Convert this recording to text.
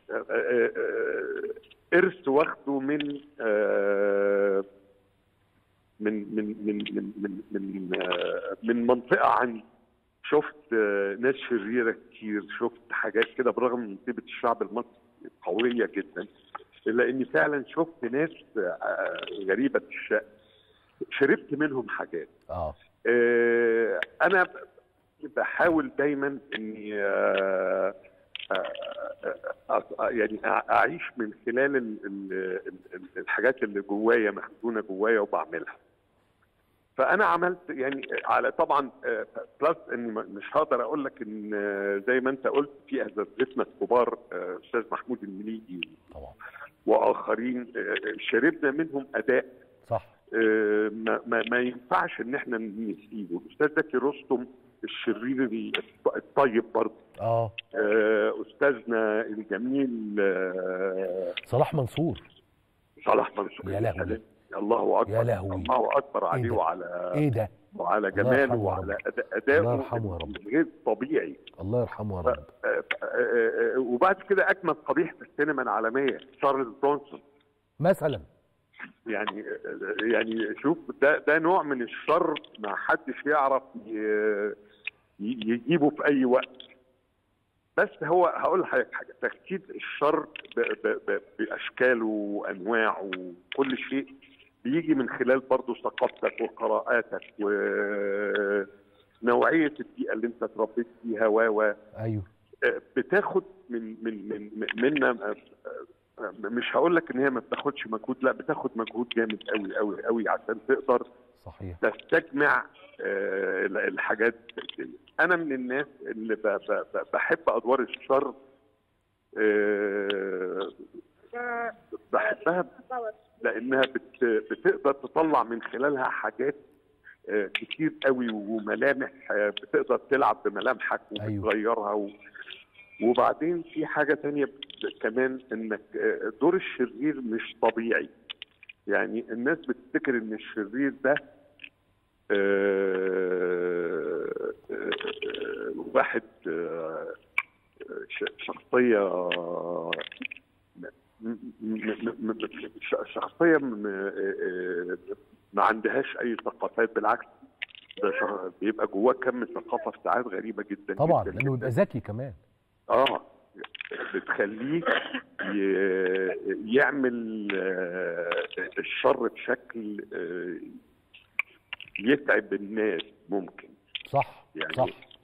آه، آه، آه، ارث واخده من آه، من من من من من من, آه، من منطقه عندي شفت آه، ناس شريره كتير شفت حاجات كده برغم من طيبه الشعب المصري قويه جدا الا اني فعلا شفت ناس آه، غريبه الشأن شربت منهم حاجات اه آه، انا ب- بحاول دايما اني آه، آه، آه، آه، يعني أع- اعيش من خلال ال- ال- ال- الحاجات اللي جوايا مخزونه جوايا وبعملها فانا عملت يعني على طبعا آه، بلس اني م- مش هقدر اقول لك ان آه، زي ما انت قلت في اساتذتنا الكبار آه، استاذ محمود المليجي طبعا واخرين آه، شربنا منهم اداء صح آه، ما, ما, ما ينفعش ان احنا نسيبه الاستاذ زكي رستم الشرير الط- الطيب برضه اه آه، استاذنا الجميل آه، صلاح منصور صلاح منصور يا لهوي. الله اكبر يا لهوي. الله اكبر عليه ده؟ وعلى ايه ده وعلى الله جماله يرحمه يا وعلى رب. أداء- ادائه الله يرحمه يا رب. غير طبيعي الله يرحمه يا رب آه، آه، آه، وبعد كده اجمل قبيح في السينما العالميه تشارلز برونسون مثلا يعني يعني شوف ده ده نوع من الشر ما حدش يعرف ي- ي- يجيبه في اي وقت بس هو هقول لحضرتك حاجه تجسيد الشر ب- ب- ب- باشكاله وانواعه وكل شيء بيجي من خلال برضه ثقافتك وقراءاتك ونوعيه البيئه اللي انت اتربيت فيها و و ايوه بتاخد من من من منا مش هقول لك ان هي ما بتاخدش مجهود لا بتاخد مجهود جامد قوي قوي قوي عشان تقدر صحيح تستجمع آه، الحاجات دي. انا من الناس اللي ب- ب- ب- بحب ادوار الشر آه، بحبها لانها بت- بتقدر تطلع من خلالها حاجات آه، كتير قوي وملامح آه، بتقدر تلعب بملامحك أيوة. وبتغيرها و... وبعدين في حاجة تانية ب- كمان انك آه، دور الشرير مش طبيعي يعني الناس بتفتكر ان الشرير ده آه، آه، آه، واحد آه، ش- شخصية م- م- م- م- ش- شخصية م- آه، ما عندهاش أي ثقافات بالعكس ده شخ- بيبقى جواه كم ثقافة في ساعات غريبة جدا طبعا جدا لانه بيبقى ذكي كمان اه بتخليه ي- يعمل آه، الشر بشكل آه، يتعب الناس ممكن صح يعني صح